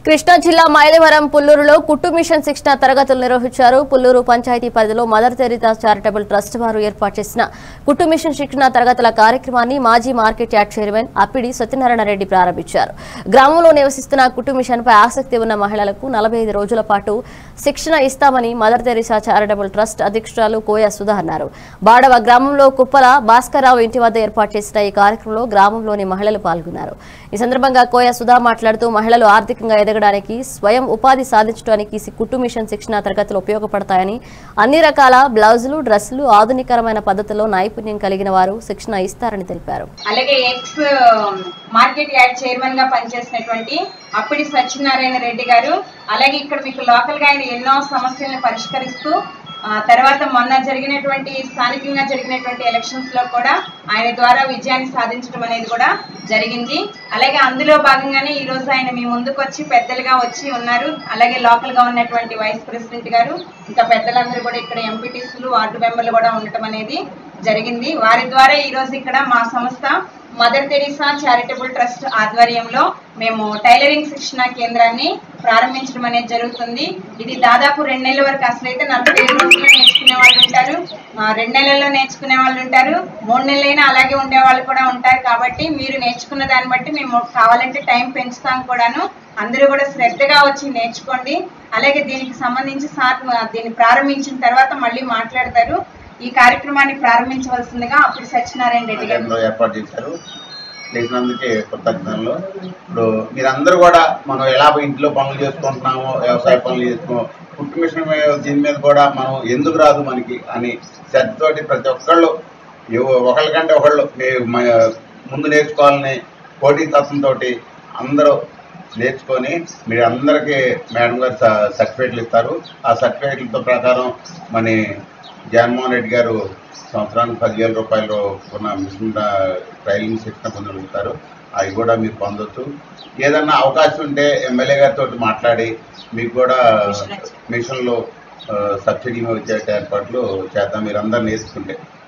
కృష్ణా జిల్లా మైలవరం పుల్లూరులో కుట్టు మిషన్ శిక్షణ తరగతులు నిర్వహించారు పుల్లూరు పంచాయతీ పరిధిలో మదర్ తెరితా చారిటబుల్ ట్రస్ట్ వారు ఏర్పాటు చేసిన కుట్టు మిషన్ శిక్షణ తరగతుల కార్యక్రమాన్ని మాజీ market yard chairman Appidi Satyanarayana Reddy ప్రారంభించారు గ్రామంలో నివసిస్తున్న కుట్టు మిషన్ పై ఆసక్తి ఉన్న మహిళలకు నలభై ఐదు రోజుల పాటు శిక్షణ ఇస్తామని మదర్ తెరిసా చారిటబుల్ ట్రస్ట్ అధ్యక్షురాలు కోయ సుధా అన్నారు బాడవ గ్రామంలో కుప్పల భాస్కర్రావు ఇంటి వద్ద ఏర్పాటు చేసిన ఈ కార్యక్రమంలో గ్రామంలోని మహిళలు పాల్గొన్నారు ఈ సందర్భంగా కోయ సుధా మాట్లాడుతూ మహిళలు ఆర్థికంగా ఎదగడానికి స్వయం ఉపాధి సాధించడానికి సి- కుట్టు మిషన్ శిక్షణ తరగతులు ఉపయోగపడతాయని అన్ని రకాల బ్లౌజులు డ్రెస్సులు ఆధునికరమైన పద్ధతిలో నైపుణ్యం కలిగిన వారు శిక్షణ ఇస్తారని తెలిపారు అలాగే ఎక్స్ మార్కెట్ యార్డ్ చైర్మన్ గా పనిచేసినటువంటి అప్పిడి సత్యనారాయణ రెడ్డి గారు అలాగే ఇక్కడ మీకు లోకల్ గా ఆయన ఎన్నో సమస్యలను పరిష్కరిస్తూ ఆ తర్వాత మొన్న జరిగినటువంటి స్థానికంగా జరిగినటువంటి ఎలక్షన్స్ లో కూడా ఆయన ద్వారా విజయాన్ని సాధించడం అనేది కూడా జరిగింది అలాగే అందులో భాగంగానే ఈ రోజు ఆయన మీ ముందుకు వచ్చి పెద్దలుగా వచ్చి ఉన్నారు అలాగే లోకల్ గా ఉన్నటువంటి వైస్ ప్రెసిడెంట్ గారు ఇంకా పెద్దలందరూ కూడా ఇక్కడ ఎంపీటీసీలు వార్డు మెంబర్లు కూడా ఉండటం అనేది జరిగింది వారి ద్వారా ఈ రోజు ఇక్కడ మా సంస్థ మదర్ తెరీసా చారిటబుల్ ట్రస్ట్ ఆధ్వర్యంలో మేము టైలరింగ్ శిక్షణ కేంద్రాన్ని ప్రారంభించడం అనేది జరుగుతుంది ఇది దాదాపు రెండు నెలల వరకు అసలైతే నలభై ఐదు రోజుల్లో నేర్చుకునే వాళ్ళు ఉంటారు ఆ, రెండు నెలల్లో నేర్చుకునే వాళ్ళు ఉంటారు మూడు నెలలైనా అలాగే ఉండే వాళ్ళు కూడా ఉంటారు కాబట్టి మీరు నేర్చుకున్న దాన్ని బట్టి మేము కావాలంటే టైం పెంచుతాం కూడాను అందరూ కూడా శ్రద్ధగా వచ్చి నేర్చుకోండి అలాగే దీనికి సంబంధించి సార్ దీన్ని ప్రారంభించిన తర్వాత మళ్ళీ మాట్లాడతారు ఈ కార్యక్రమాన్ని ప్రారంభించవలసిందిగా అప్పుడు సత్యనారాయణ రెడ్డి గారు ఆలయంలో ఏర్పాటు చేశారు చేసినందుకే కృతజ్ఞతలు ఇప్పుడు మీరందరూ కూడా మనం ఎలా ఇంట్లో పనులు చేసుకుంటున్నామో వ్యవసాయ పనులు చేసుకున్నామో కుట్టు మిషన్ మీద దీని మీద కూడా మనం ఎందుకు రాదు మనకి అని శ్రద్ధతోటి ప్రతి ఒక్కళ్ళు ఎవ- ఒకళ్ళకంటే ఒకళ్ళు మీ- మ- ముందు నేర్చుకోవాలని పోటీతత్వంతో అందరూ నేర్చుకొని మీరు అందరికీ మేడం గారు స- సర్టిఫికేట్లు ఇస్తారు ఆ సర్టిఫికేట్లతో ప్రకారం మన జగన్మోహన్ రెడ్డి గారు సంవత్సరానికి పదివేల రూపాయలు ఉన్న మిషన్ ట్రైనింగ్ శిక్షణ పొందగలుగుతారు అవి కూడా మీరు పొందొచ్చు ఏదన్నా అవకాశం ఉంటే ఎమ్మెల్యే గారితో మాట్లాడి మీకు కూడా మిషన్లో ఆ, సబ్సిడీ మీద వచ్చే ఏర్పాట్లు చేద్దాం మీరు అందరు నేర్చుకుంటే